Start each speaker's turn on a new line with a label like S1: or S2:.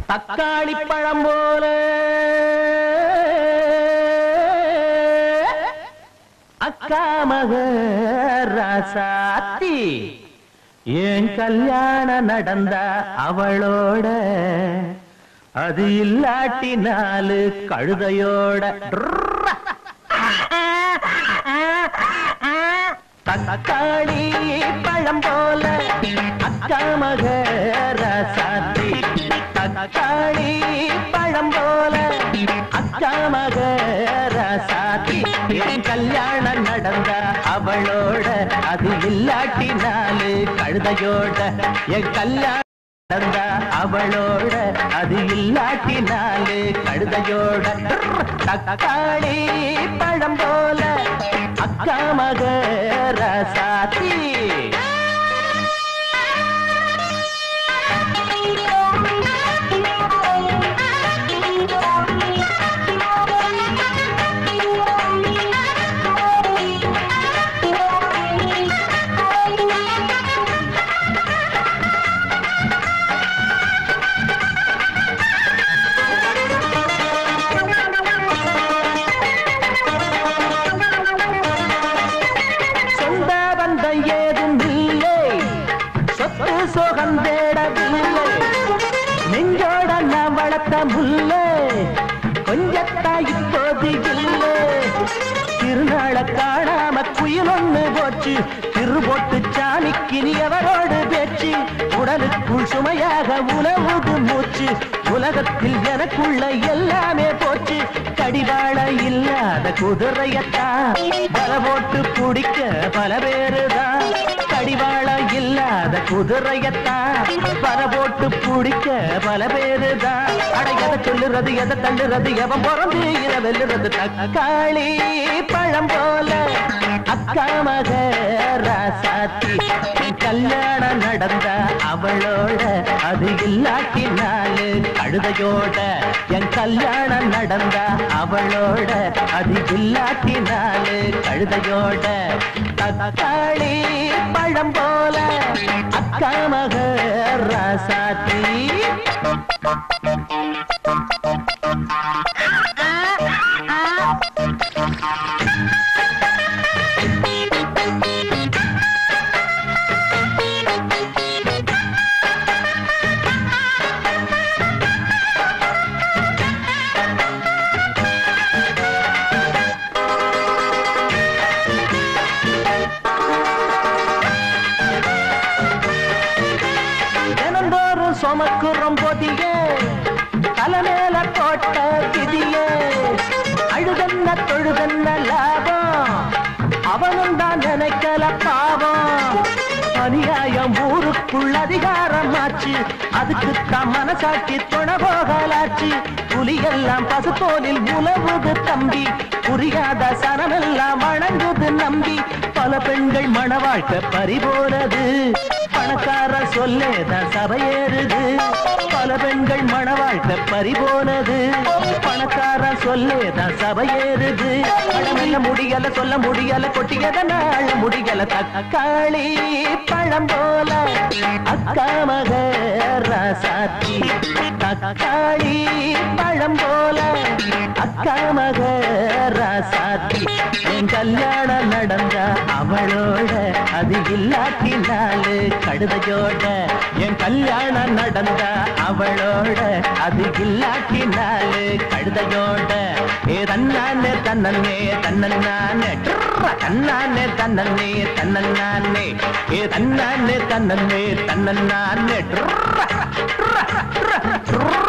S1: தக்காளி பழம் போல அக்கா மக ராசாத்தி ஏன் கல்யாணம் நடந்தா அவளோட அது இல்லாட்டி நாலு கழுதையோட தக்காளி பழம் போல அக்கா மக ராசாத்தி தக்காளி பழம் போல அக்கா மக ராசாத்தி என் கல்யாணம் நடந்த அவளோட அது இல்லாட்டி நாலு கழுதையோட என் கல்யாணம் நடந்த அவளோட அது இல்லாட்டி நாலு கழுதையோட தக்காளி பழம் போல அக்கா மக ராசாத்தி சொந்த பந்தம் ஏதும் இல்லை சொத்து சோகம் தேடவில்லை நெஞ்சோட நான் வளர்த்த முல்லை கொஞ்சத்தா இப்போது இல்லை திருநாள காணாம குயில் ஒண்ணு போச்சு திரு போட்டு சாமிக்கு நீ எவரோடு பேச்சு உடலுக்குள் சுமையாக உலவுது மூச்சு உலகத்தில் எனக்குள்ள எல்லாமே போச்சு கடிவாள இல்லாத குதிரையத்தான் பல போட்டு பிடிக்க பல பேருதான் கடிவாள இல்லாத குதிரையத்தான் பல போட்டு பிடிக்க பல பேருதான் அட எதை சொல்லுறது எதை தள்ளுறது எவன் பிறந்து இதை வெல்லுறது தக்காளி பழம் போல அக்கா மக ராசாத்தி கல்யாணம் நடந்த அவளோட அது இல்லாட்டி நாலு கழுதையோட என் கல்யாணம் நடந்த அவளோட அது இல்லாட்டி நாலு கழுதையோட தக்காளி பழம் போல அக்கா மக ராசாத்தி தினந்தோறும் சுமக்குறோம் போதிய தலைமேல கோட்ட விதிய அழுதன்ன தொழுதன்ன லாபம் அவனும் தான் நினைக்கல பாவம் அநியாயம் ஊருக்குள் அதிகாரம் ஆச்சு அதுக்கு தான் மனசாட்சி துணை போகலாச்சு புலியெல்லாம் பசுத்தோலில் உலவுது தம்பி புரியாத சனமெல்லாம் வணங்குது நம்பி பல பெண்கள் மண வாழ்க்கை பறிபோனது பணக்கார சொல்லேதான் சபையேறுது பல பெண்கள் மண வாழ்க்கை பறிபோனது பணக்கார சொல்லேதான் சபையேறுது பணமில்ல முடியல சொல்ல முடியல கொட்டியதன அழ முடியல தக்காளி பழம் போல அக்கா மக ராசாத்தி தக்காளி பழம் போல அக்கா மக ராசாத்தி என் கல்யாணம் நடந்த அவளோட அது இல்லாட்டி நாலு கழுதையோட என் கல்யாணம் நடந்த அவளோட அது இல்லாட்டி நாலு கழுதையோட ஏ தன்னானே தன்னே தன்னே தன்னானே தன்னே தன்னே ஏ தன்னானே தன்னே தன்னே